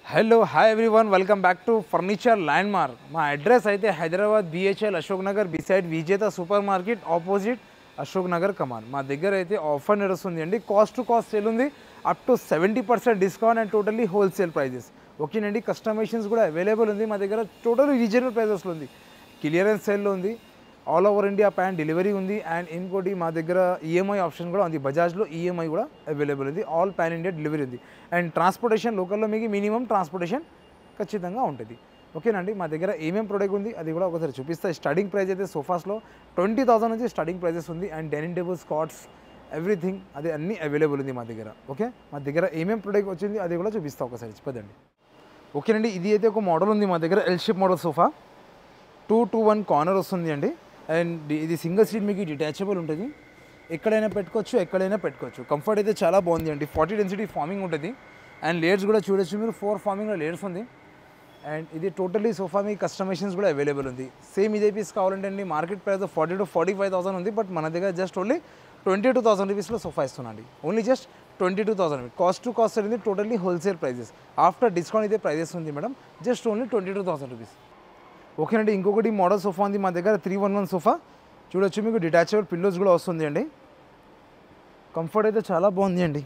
hello hi everyone welcome back to furniture landmark మా address అయితే Hyderabad BHEL Ashok Nagar beside Vijetha supermarket opposite Ashok Nagar Kaman మా దగ్గర అయితే ఆఫర్ నడుస్తుంది అండి కాస్ట్ టు కాస్ట్ సేల్ ఉంది up to seventy percent discount and totally wholesale prices ఓకేనండి customisations కూడా అవైలబుల్ ఉంది మా దగ్గర టోటల్ రీజనల్ ప్రైజెస్లో ఉంది క్లియరెన్స్ సేల్లో ఉంది all over India pan delivery ఉంది అండ్ ఇంకోటి మా దగ్గర ఈఎంఐ ఆప్షన్ కూడా ఉంది బజాజ్లో ఈఎంఐ కూడా అవైలబుల్ ఉంది ఆల్ ప్యాన్ ఇండియా డెలివరీ ఉంది అండ్ ట్రాన్స్పోర్టేషన్ లోకల్లో మీకు మినిమం ట్రాన్స్పోర్టేషన్ ఖచ్చితంగా ఉంటుంది ఓకేనండి మా దగ్గర ఏమేం ప్రోడక్ట్ ఉంది అది కూడా ఒకసారి చూపిస్తా స్టార్టింగ్ ప్రైస్ అయితే సోఫాస్లో ట్వంటీ థౌసండ్ నుంచి స్టార్టింగ్ ప్రైజెస్ ఉంది అండ్ డైనింగ్ టేబుల్ స్కాట్స్ ఎవ్రీథింగ్ అది అన్నీ అవైలబుల్ ఉంది మా దగ్గర ఓకే మా దగ్గర ఏమేం ప్రోడక్ట్ వచ్చింది అది కూడా చూపిస్తా ఒకసారి చెప్పదండి ఓకేనండి ఇది అయితే ఒక మోడల్ ఉంది మా దగ్గర L shape model sofa two two one corner వస్తుంది అండి అండ్ ఇది సింగిల్ సీట్ మీకు డిటాచబుల్ ఉంటుంది ఎక్కడైనా పెట్టుకోవచ్చు ఎక్కడైనా పెట్టుకోవచ్చు కంఫర్ట్ అయితే చాలా బాగుంది అండి ఫార్టీ డెన్సిటీ ఫార్మింగ్ ఉంటుంది అండ్ లేయర్స్ కూడా చూడొచ్చు మీరు ఫోర్ ఫార్మింగ్లో లేయర్స్ ఉంది అండ్ ఇది టోటల్లీ సోఫా మీ కస్టమైజేషన్స్ కూడా అవైలబుల్ ఉంది సేమ్ ఇదే పీస్ కావాలంటే అండి market price forty to forty five thousand ఉంది బట్ మన దగ్గర just only twenty two thousand రూపీస్లో సోఫా ఇస్తున్నాండి only just twenty two thousand cost to cost అనేది totally wholesale prices after discount ఇదే ప్రైజెస్ ఉంది madam just only twenty two thousand rupees ఓకేనండి ఇంకొకటి మోడల్ సోఫా ఉంది మా దగ్గర త్రీ వన్ వన్ సోఫా చూడొచ్చు మీకు డిటాచబుల్ పిల్లోస్ కూడా వస్తుంది అండి కంఫర్ట్ అయితే చాలా బాగుంది అండి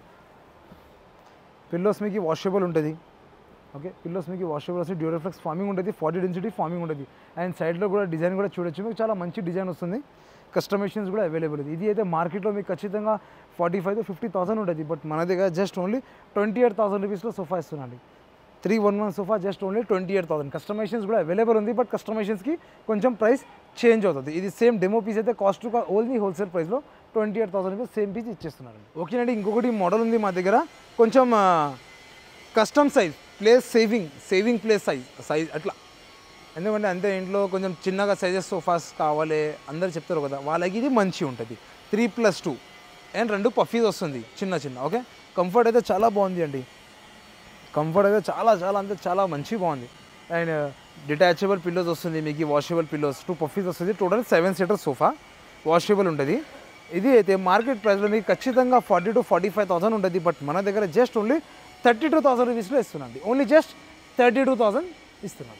పిల్లోస్ మీకు వాషబుల్ ఉంటుంది ఓకే పిల్లోస్ మీకు వాషబుల్ వస్తే డ్యూరోఫ్లెక్స్ ఫార్మింగ్ ఉంటుంది ఫార్టీ డెన్సిటీ ఫార్మింగ్ ఉంటుంది అండ్ సైడ్లో కూడా డిజైన్ కూడా చూడొచ్చు మీకు చాలా మంచి డిజైన్ వస్తుంది కస్టమైజేషన్స్ కూడా అవైలబుల్ ఉంది ఇది అయితే మార్కెట్లో మీకు ఖచ్చితంగా forty five to fifty thousand ఉంటుంది బట్ మన దగ్గర just only twenty eight thousand రూపీస్లో సోఫా ఇస్తున్నాండి three one one sofa just only twenty eight thousand customisations కూడా అవైలబుల్ ఉంది బట్ కస్టమైజేషన్స్కి కొంచెం ప్రైస్ చేంజ్ అవుతుంది ఇది సేమ్ డెమో పీస్ అయితే కాస్ట్ టు ఓన్లీ హోల్సేల్ ప్రైస్లో twenty eight thousand rupees same piece ఇచ్చేస్తున్నారు ఓకేనండి ఇంకొకటి మోడల్ ఉంది మా దగ్గర కొంచెం custom size place saving saving place size size అట్లా ఎందుకంటే అంతే ఇంట్లో కొంచెం చిన్నగా సైజెస్ సోఫాస్ కావాలి అందరు చెప్తారు కదా వాళ్ళకి ఇది మంచి ఉంటుంది త్రీ ప్లస్ టూ అండ్ రెండు పఫీస్ వస్తుంది చిన్న చిన్న ఓకే కంఫర్ట్ అయితే చాలా బాగుంది అండి కంఫర్ట్ అయితే చాలా చాలా అంటే చాలా మంచి బాగుంది అండ్ డిటాచబుల్ పిల్లోస్ వస్తుంది మీకు వాషబుల్ పిల్లోస్ టూ పఫీస్ వస్తుంది total seven seater sofa washable ఉంటుంది ఇది అయితే మార్కెట్ ప్రైస్లో మీకు ఖచ్చితంగా forty to forty five thousand ఉంటుంది బట్ మన దగ్గర just only thirty two thousand రూపీస్లో ఇస్తున్నాండి only just thirty two thousand ఇస్తున్నాం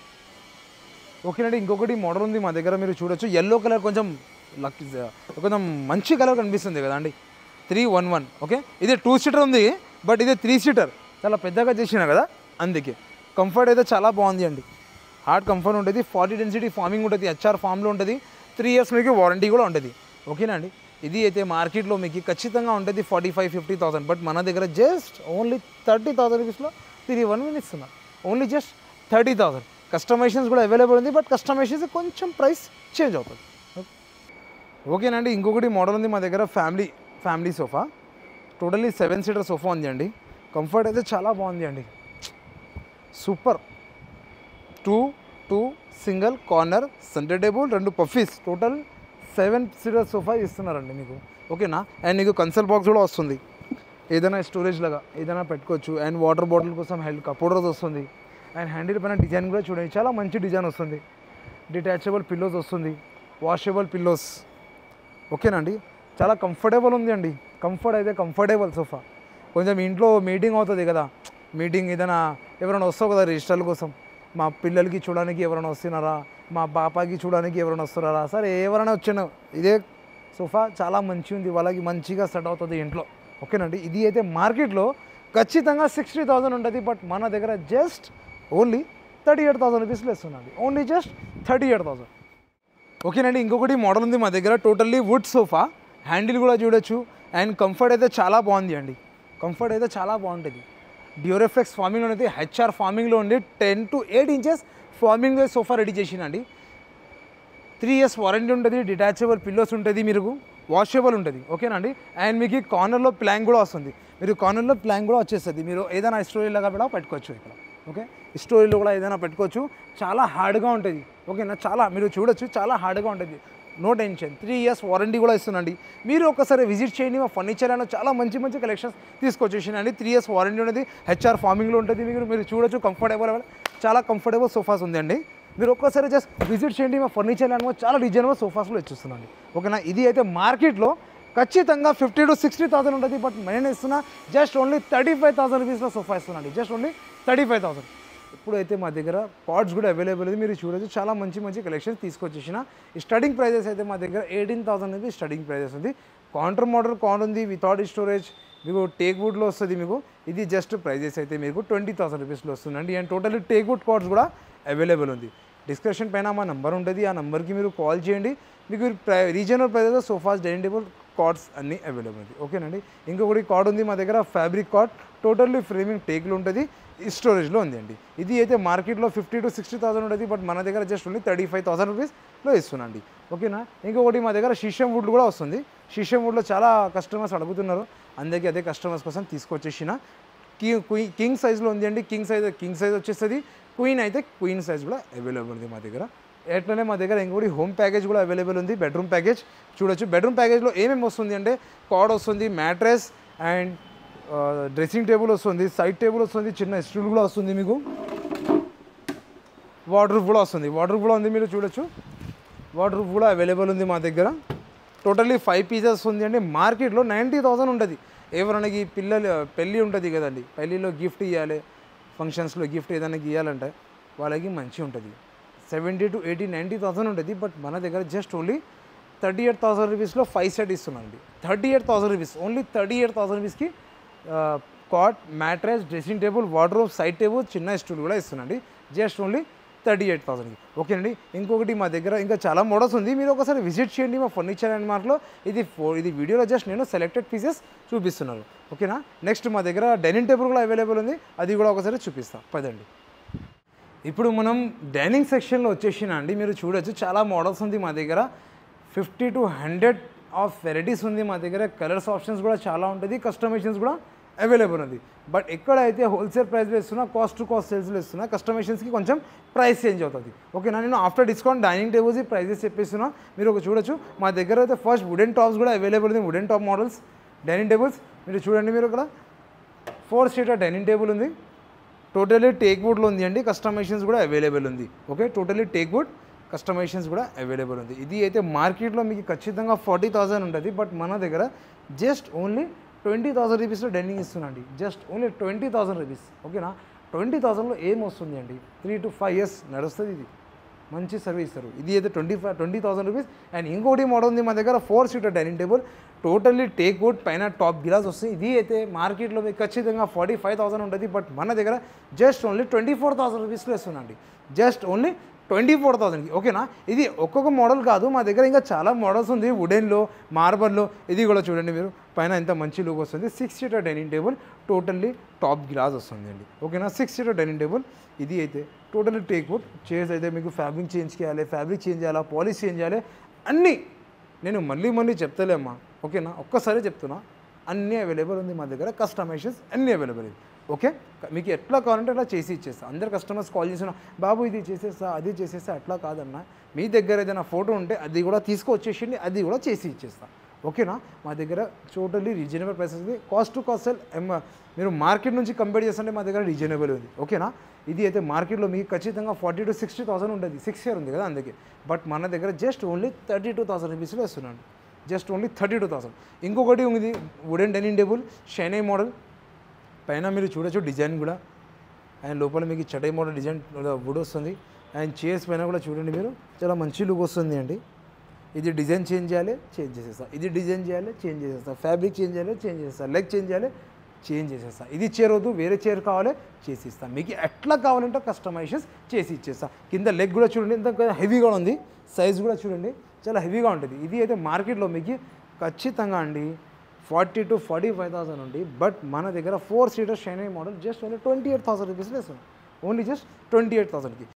ఓకేనండి ఇంకొకటి మోడల్ ఉంది మా దగ్గర మీరు చూడొచ్చు ఎల్లో కలర్ కొంచెం లక్ కొంచెం మంచి కలర్ కనిపిస్తుంది కదా అండి త్రీ వన్ వన్ ఓకే ఇది టూ సీటర్ ఉంది బట్ ఇది త్రీ సీటర్ చాలా పెద్దగా చేసిన కదా అందుకే కంఫర్ట్ అయితే చాలా బాగుంది అండి హార్డ్ కంఫర్ట్ ఉంటుంది ఫార్టీ డెన్సిటీ ఫార్మింగ్ ఉంటుంది హెచ్ఆర్ ఫామ్లో ఉంటుంది త్రీ ఇయర్స్ మీకు వారంటీ కూడా ఉంటుంది ఓకేనా అండి ఇది అయితే మార్కెట్లో మీకు ఖచ్చితంగా ఉంటుంది forty five fifty thousand but మన దగ్గర జస్ట్ ఓన్లీ థర్టీ థౌసండ్ రూపీస్లో త్రీ వన్ వన్ ఇస్తున్నాం only just thirty thousand customisations కూడా అవైలబుల్ ఉంది బట్ కస్టమైజేషన్స్ కొంచెం ప్రైస్ చేంజ్ అవుతుంది ఓకేనండి ఇంకొకటి మోడల్ ఉంది మా దగ్గర family family sofa totally seven seater sofa ఉంది అండి కంఫర్ట్ అయితే చాలా బాగుంది అండి super two two single corner centre table రెండు puffies total seven seater sofa ఇస్తున్నారండి మీకు ఓకేనా అండ్ మీకు కన్సల్ బాక్స్ కూడా వస్తుంది ఏదైనా స్టోరేజ్ లాగా ఏదైనా పెట్టుకోవచ్చు అండ్ వాటర్ బాటిల్ కోసం హెల్త్ కప్పోర్డర్స్ వస్తుంది అండ్ హ్యాండిల్ పైన డిజైన్ కూడా చూడండి చాలా మంచి డిజైన్ వస్తుంది డిటాచబుల్ పిల్లోస్ వస్తుంది వాషబుల్ పిల్లోస్ ఓకేనండి చాలా కంఫర్టబుల్ ఉంది అండి కంఫర్ట్ అయితే కంఫర్టబుల్ సోఫా కొంచెం ఇంట్లో మీటింగ్ అవుతుంది కదా మీటింగ్ ఏదైనా ఎవరైనా వస్తావు కదా రిజిస్టర్ల కోసం మా పిల్లలకి చూడడానికి ఎవరైనా వస్తున్నారా మా పాపకి చూడడానికి ఎవరైనా వస్తున్నారా సరే ఎవరైనా వచ్చిన ఇదే సోఫా చాలా మంచి ఉంది వాళ్ళకి మంచిగా సెట్ అవుతుంది ఇంట్లో ఓకేనండి ఇది అయితే మార్కెట్లో ఖచ్చితంగా సిక్స్టీ థౌసండ్ ఉంటుంది బట్ మన దగ్గర just only thirty eight thousand రూపీస్లో ఇస్తున్నాండి only just thirty eight thousand ఓకేనండి ఇంకొకటి మోడల్ ఉంది మా దగ్గర టోటల్లీ వుడ్ సోఫా హ్యాండిల్ కూడా చూడొచ్చు అండ్ కంఫర్ట్ అయితే చాలా బాగుంది అండి కంఫర్ట్ అయితే చాలా బాగుంటుంది డ్యూరోఫ్లెక్స్ ఫార్మింగ్లో అయితే హెచ్ఆర్ ఫార్మింగ్లో ఉండి ten to eight inches foaming sofa ready చేసినండి త్రీ ఇయర్స్ వారంటీ ఉంటుంది డిటాచబుల్ పిల్లోస్ ఉంటుంది మీరు వాషబుల్ ఉంటుంది ఓకేనండి అండ్ మీకు ఈ కార్నర్లో ప్లాంక్ కూడా వస్తుంది మీరు కార్నర్లో ప్లాంక్ కూడా వచ్చేస్తుంది మీరు ఏదైనా స్టోరీలాగా కూడా పెట్టుకోవచ్చు ఇక్కడ ఓకే స్టోరీలో కూడా ఏదైనా పెట్టుకోవచ్చు చాలా హార్డ్గా ఉంటుంది ఓకేనా చాలా మీరు చూడొచ్చు చాలా హార్డ్గా ఉంటుంది no tension three years warranty కూడా ఇస్తుందండి మీరు ఒకసారి విజిట్ చేయండి మా ఫర్నిచర్ అయినా చాలా మంచి మంచి కలెక్షన్స్ తీసుకొచ్చేసినండి త్రీ ఇయర్స్ వారంటీ ఉంటుంది హెచ్ఆర్ ఫార్మింగ్లో ఉంటుంది మీరు మీరు చూడొచ్చు కంఫర్టబుల్ చాలా కంఫర్టబుల్ సోఫాస్ ఉందండి మీరు ఒక్కసారి జస్ట్ విజిట్ చేయండి మా ఫర్నిచర్ ల్యాండ్ చాలా డిజైనబుల్ సోఫాస్లో ఇచ్చిస్తున్నాండి ఓకేనా ఇది అయితే మార్కెట్లో ఖచ్చితంగా ఫిఫ్టీ టు సిక్స్టీ థౌసండ్ ఉంటుంది బట్ నేను ఇస్తున్నా just only thirty five thousand రూపీస్లో సోఫా ఇస్తున్నాండి just only thirty five thousand ఇప్పుడైతే మా దగ్గర పాట్స్ కూడా అవైలబుల్ ఉంది మీరు చూడొచ్చు చాలా మంచి మంచి కలెక్షన్స్ తీసుకొచ్చేసిన ఈ స్టడింగ్ ప్రైజెస్ అయితే మా దగ్గర ఎయిటీన్ థౌసండ్ అనేది స్టడింగ్ ప్రైజెస్ ఉంది కౌంటర్ మోడల్ కాన్ ఉంది వితౌట్ స్టోరేజ్ మీకు టేక్ వుడ్లో వస్తుంది మీకు ఇది జస్ట్ ప్రైజెస్ అయితే మీకు ట్వంటీ థౌసండ్ రూపీస్లో వస్తుందండి and totally teak wood cots కూడా అవైలబుల్ ఉంది డిస్క్రిప్షన్ పైన మా నెంబర్ ఉంటుంది ఆ నెంబర్కి మీరు కాల్ చేయండి మీకు regional prices sofas dining table cots అన్నీ అవైలబుల్ ఉంది ఓకేనండి ఇంకొకటి కార్డ్ ఉంది మా దగ్గర ఫ్యాబ్రిక్ కార్డ్ టోటల్లీ ఫ్రేమింగ్ టేక్లో ఉంటుంది స్టోరేజ్లో ఉంది అండి ఇది అయితే మార్కెట్లో ఫిఫ్టీ టు సిక్స్టీ థౌసండ్ ఉంటుంది బట్ మన దగ్గర just only thirty five thousand రూపీస్లో ఇస్తున్నాండి ఓకేనా ఇంకొకటి మా దగ్గర షీషం వుడ్ కూడా వస్తుంది షీషం వుడ్లో చాలా కస్టమర్స్ అడుగుతున్నారు అందుకే అదే కస్టమర్స్ కోసం తీసుకొచ్చేసిన కీ క్వీ- కింగ్ సైజ్లో ఉంది అండి కింగ్ సైజ్ కింగ్ సైజ్ వచ్చేస్తుంది క్వీన్ అయితే క్వీన్ సైజ్ కూడా అవైలబుల్ ఉంది మా దగ్గర ఎట్లనే మా దగ్గర ఇంకోటి హోమ్ ప్యాకేజ్ కూడా అవైలబుల్ ఉంది బెడ్రూమ్ ప్యాకేజ్ చూడొచ్చు బెడ్రూమ్ ప్యాకేజ్లో ఏమేమి వస్తుంది అంటే కార్డ్ వస్తుంది మ్యాట్రెస్ అండ్ డ్రెస్సింగ్ టేబుల్ వస్తుంది సైడ్ టేబుల్ వస్తుంది చిన్న స్టూల్ కూడా వస్తుంది మీకు వాటర్ కూడా వస్తుంది వాటర్ కూడా ఉంది మీరు చూడొచ్చు వాటర్ కూడా అవైలబుల్ ఉంది మా దగ్గర టోటల్లీ ఫైవ్ పీసెస్ ఉంది అండి మార్కెట్లో నైంటీ థౌసండ్ ఉంటుంది ఎవరైనాకి పిల్లలు పెళ్ళి ఉంటుంది కదండి పెళ్ళిలో గిఫ్ట్ ఇవ్వాలి ఫంక్షన్స్లో గిఫ్ట్ ఏదైనా ఇవ్వాలంటే వాళ్ళకి మంచి ఉంటుంది seventy to eighty ninety thousand ఉంటుంది బట్ మన దగ్గర just only thirty eight thousand రూపీస్లో ఫైవ్ సెట్ ఇస్తున్నాం అండి thirty eight thousand rupees only thirty eight thousand రూపీస్కి cot mattress dressing table wardrobe side table చిన్న స్టూల్ కూడా ఇస్తున్నాండి జస్ట్ ఓన్లీ థర్టీ ఎయిట్ థౌసండ్కి ఓకేనండి ఇంకొకటి మా దగ్గర ఇంకా చాలా మోడల్స్ ఉంది మీరు ఒకసారి విజిట్ చేయండి మా ఫర్నిచర్ అండ్ మార్క్లో ఇది ఫో ఇది వీడియోలో జస్ట్ నేను సెలెక్టెడ్ పీసెస్ చూపిస్తున్నాను ఓకేనా నెక్స్ట్ మా దగ్గర డైనింగ్ టేబుల్ కూడా అవైలబుల్ ఉంది అది కూడా ఒకసారి చూపిస్తాం పదండి ఇప్పుడు మనం డైనింగ్ సెక్షన్లో వచ్చేసిన అండి మీరు చూడొచ్చు చాలా మోడల్స్ ఉంది మా దగ్గర fifty to hundred of varieties ఉంది మా దగ్గర కలర్స్ ఆప్షన్స్ కూడా చాలా ఉంటుంది కస్టమైజేషన్స్ కూడా అవైలబుల్ ఉంది బట్ ఎక్కడైతే హోల్సేల్ ప్రైస్లో ఇస్తున్నా కాస్ట్ టు కాస్ట్ సేల్స్లో ఇస్తున్నా కస్టమైజేషన్స్కి కొంచెం ప్రైస్ చేంజ్ అవుతుంది ఓకేనా నేను after discount dining tables prices చెప్పేస్తున్నా మీరు ఒక చూడొచ్చు మా దగ్గర అయితే ఫస్ట్ వుడెన్ టాప్స్ కూడా అవైలబుల్ ఉంది wooden top models dining tables మీరు చూడండి మీరు ఇక్కడ ఫోర్ సీటర్ డైనింగ్ టేబుల్ ఉంది టోటలీ టేక్ వుడ్లో ఉంది అండి కస్టమైజేషన్స్ కూడా అవైలబుల్ ఉంది okay totally teak wood customizations కూడా అవైలబుల్ ఉంది ఇది అయితే మార్కెట్లో మీకు ఖచ్చితంగా ఫార్టీ థౌసండ్ ఉంటుంది బట్ మన దగ్గర జస్ట్ ఓన్లీ ట్వంటీ థౌసండ్ రూపీస్లో డైనింగ్ ఇస్తున్నాండి just only twenty thousand rupees ఓకేనా ట్వంటీ థౌసండ్లో ఏం వస్తుంది అండి త్రీ టు ఫైవ్ ఇయర్స్ నడుస్తుంది ఇది మంచి సర్వీస్ ఇస్తారు ఇది అయితే twenty five twenty thousand rupees and ఇంకోటి మోడల్ ఉంది మా దగ్గర four seater dining table totally teak wood పైన టాప్ గిలాస్ వస్తుంది ఇది అయితే మార్కెట్లో మీకు ఖచ్చితంగా ఫార్టీ ఫైవ్ థౌసండ్ ఉంటుంది బట్ మన దగ్గర just only twenty four thousand రూపీస్లో ఇస్తుందండి జస్ట్ ఓన్లీ ట్వంటీ ఫోర్ థౌసండ్కి ఓకేనా ఇది ఒక్కొక్క మోడల్ కాదు మా దగ్గర ఇంకా చాలా మోడల్స్ ఉంది వుడెన్లో మార్బల్లో ఇది కూడా చూడండి మీరు పైన ఎంత మంచి లుక్ వస్తుంది six seater dining table totally top glass వస్తుంది అండి ఓకేనా సిక్స్ సీటర్ డైనింగ్ టేబుల్ ఇది అయితే టోటల్లీ టేక్ వుడ్ చైర్స్ అయితే మీకు ఫ్యాబ్రిక్ చేంజ్ చేయాలి ఫ్యాబ్రిక్ చేంజ్ చేయాలా పాలిష్ చేంజ్ చేయాలి అన్నీ నేను మళ్ళీ మళ్ళీ చెప్తలేమ్మా ఓకేనా ఒక్కసారి చెప్తున్నా అన్నీ అవైలబుల్ ఉంది మా దగ్గర కస్టమైజేషన్స్ అన్నీ అవైలబుల్ ఉంది ఓకే మీకు ఎట్లా కావాలంటే అట్లా చేసి ఇచ్చేస్తా అందరు కస్టమర్స్ కాల్ చేసిన బాబు ఇది చేసేస్తా అది చేసేస్తా అట్లా కాదన్నా మీ దగ్గర ఏదైనా ఫోటో ఉంటే అది కూడా తీసుకొచ్చేసిండి అది కూడా చేసి ఇచ్చేస్తా ఓకేనా మా దగ్గర టోటల్లీ రీజనబుల్ ప్రైసెస్ ఉంది కాస్ట్ టు కాస్ట్ మీరు మార్కెట్ నుంచి కంపేర్ చేస్తుంటే మా దగ్గర రీజనబుల్ ఉంది ఓకేనా ఇది అయితే మార్కెట్లో మీకు ఖచ్చితంగా ఫార్టీ టు సిక్స్టీ థౌసండ్ ఉంటుంది సిక్స్ ఇయర్ ఉంది కదా అందుకే బట్ మన దగ్గర just only thirty two thousand రూపీస్లో ఇస్తున్నాను just only thirty two thousand ఇంకొకటి ఉంది wooden dining table shiny model పైన మీరు చూడొచ్చు డిజైన్ కూడా అండ్ లోపల మీకు చటై మోడల్ డిజైన్ వుడ్ వస్తుంది అండ్ చైర్స్ పైన కూడా చూడండి మీరు చాలా మంచి లుక్ వస్తుంది అండి ఇది డిజైన్ చేంజ్ చేయాలి చేంజ్ చేసేస్తా ఇది డిజైన్ చేయాలి చేంజ్ చేసేస్తా ఫ్యాబ్రిక్ చేంజ్ చేయాలి చేంజ్ చేసేస్తా లెగ్ చేంజ్ చేయాలి చేంజ్ చేసేస్తా ఇది చైర్ వద్దు వేరే చైర్ కావాలి చేసి ఇస్తా మీకు ఎట్లా కావాలంటే కస్టమైజేషన్స్ చేసి ఇచ్చేస్తా కింద లెగ్ కూడా చూడండి ఇంత హెవీగా ఉంది సైజ్ కూడా చూడండి చాలా హెవీగా ఉంటుంది ఇది అయితే మార్కెట్లో మీకు ఖచ్చితంగా అండి forty to forty five thousand ఉంది బట్ మన దగ్గర four seater shiny model just only twenty eight thousand రూపీస్లో ఇస్తున్నాం ఓన్లీ జస్ట్ ట్వంటీ ఎయిట్ థౌసండ్కి